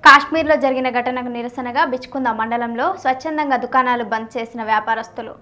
కాశ్మీర్లో జరిగిన ఘటనకు నిరసనగా బిచ్కుంద మండలంలో స్వచ్ఛందంగా దుకాణాలు బంద్ చేసిన వ్యాపారస్తులు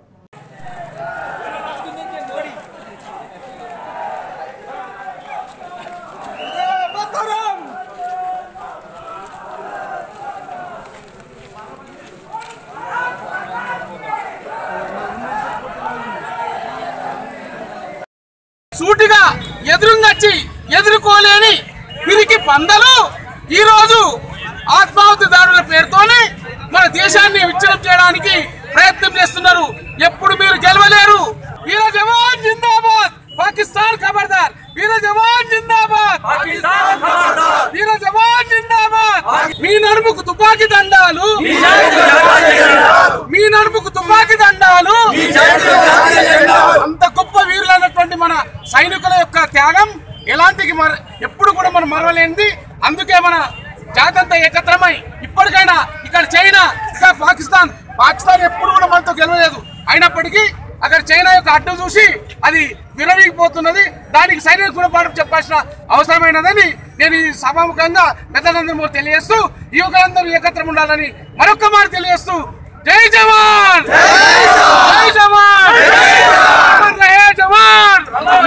సూటిగా ఎదురుంగచ్చి ఎదుర్కోలేని పిరికి పందలు ఈ రోజు ఆత్మాహుతిదారుల పేరుతోనే మన దేశాన్ని విచ్ఛిన్నం చేయడానికి ప్రయత్నం చేస్తున్నారు ఎప్పుడు మీరు గెలవలేరు వీర జవాన్ జిందాబాద్ పాకిస్తాన్ ఖబర్దార్ వీర జవాన్ జిందాబాద్ వీర జవాన్ జిందాబాద్ మీ నడుముకు తుపాకీ దండాలు మీ నడుముకు తుపాకీ దండాలు అంత గొప్ప వీరులు అన్నటువంటి మన సైనికుల యొక్క త్యాగం ఎలాంటికి మర ఎప్పుడు కూడా మనం మరవలేనిది అందుకే మన జాతంతా ఏకత్రమై ఇప్పటికైనా ఇక్కడ చైనా ఇంకా పాకిస్తాన్ పాకిస్తాన్ ఎప్పుడు కూడా మనతో గెలవలేదు అయినప్పటికీ అక్కడ చైనా యొక్క అడ్డు చూసి అది విరవీగిపోతున్నది దానికి సైనిక గుణపాఠం చెప్పాల్సిన అవసరమైనదని నేను ఈ సభాముఖంగా పెద్దలందరూ తెలియజేస్తూ యువకులందరూ ఏకత్రం ఉండాలని మరొక్క మాట తెలియజేస్తూ జై జవాన్ జై జవాన్ అమర్ రహే జవాన్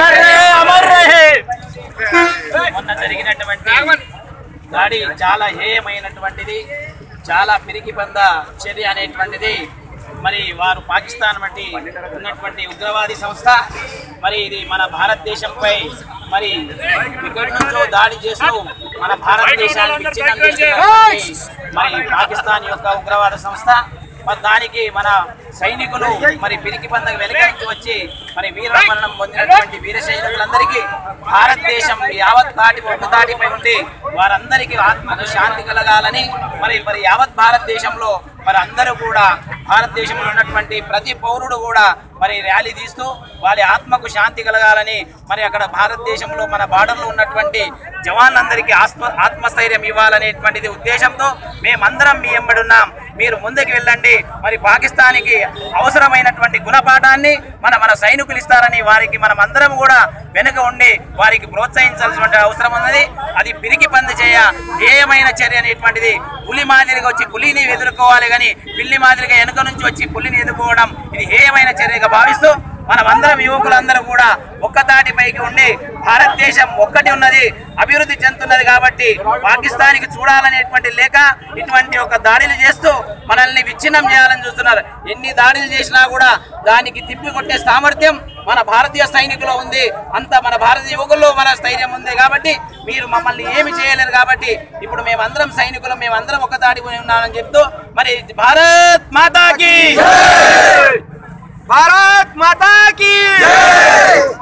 మొన్న జరిగినటువంటి దాడి చాలా హేయమైనటువంటిది చాలా పిరికి పంద చర్య అనేటువంటిది మరి వారు పాకిస్తాన్ వంటి ఉన్నటువంటి ఉగ్రవాది సంస్థ మరి ఇది మన భారతదేశంపై మరి ఇక్కడి నుంచో దాడి చేస్తూ మన భారతదేశాన్ని విచ్ఛిన్నం చేస్తున్నటువంటి మరి పాకిస్తాన్ యొక్క ఉగ్రవాద సంస్థ మరి దానికి మన సైనికులు మరి పిరికి పందకు వెనకరించి వచ్చి మరి వీరమరణం పొందినటువంటి వీర సైనికులందరికీ భారతదేశం యావత్ తాటి ఒక్క తాటిపై ఉండి వారందరికీ ఆత్మకు శాంతి కలగాలని మరి మరి యావత్ భారతదేశంలో మరి అందరూ కూడా భారతదేశంలో ఉన్నటువంటి ప్రతి పౌరుడు కూడా మరి ర్యాలీ తీస్తూ వారి ఆత్మకు శాంతి కలగాలని మరి అక్కడ భారతదేశంలో మన బార్డర్లో ఉన్నటువంటి జవాన్లందరికీ ఆత్మ ఆత్మస్థైర్యం ఇవ్వాలనేటువంటిది ఉద్దేశంతో మేమందరం మీ ఎంబడున్నాం మీరు ముందుకు వెళ్ళండి మరి పాకిస్తాన్కి అవసరమైనటువంటి గుణపాఠాన్ని మన మన సైనికులు ఇస్తారని వారికి మనం అందరం కూడా వెనుక ఉండి వారికి ప్రోత్సహించాల్సిన అవసరం ఉన్నది అది పిరికి పంది చేయ ధ్యేయమైన చర్య అనేటువంటిది పులి మాదిరిగా వచ్చి పులిని ఎదుర్కోవాలి కానీ పిల్లి మాదిరిగా వెనుక నుంచి వచ్చి పులిని ఎదుర్కోవడం ఇది హేయమైన చర్యగా భావిస్తూ మనమందరం యువకులందరూ కూడా ఒక్క తాటిపైకి ఉండి భారతదేశం ఒక్కటి ఉన్నది అభివృద్ధి చెందుతున్నది కాబట్టి పాకిస్తాన్కి చూడాలనేటువంటి లేక ఇటువంటి ఒక దాడులు చేస్తూ మనల్ని విచ్ఛిన్నం చేయాలని చూస్తున్నారు ఎన్ని దాడులు చేసినా కూడా దానికి తిప్పి కొట్టే సామర్థ్యం మన భారతీయ సైనికులో ఉంది అంత మన భారతీయ యువకుల్లో మన స్థైర్యం ఉంది కాబట్టి మీరు మమ్మల్ని ఏమి చేయలేరు కాబట్టి ఇప్పుడు మేమందరం సైనికులు మేమందరం ఒక తాటి ఉన్నామని చెప్తూ మరి భారత్ మాతాకి భారత్ మాతా కీ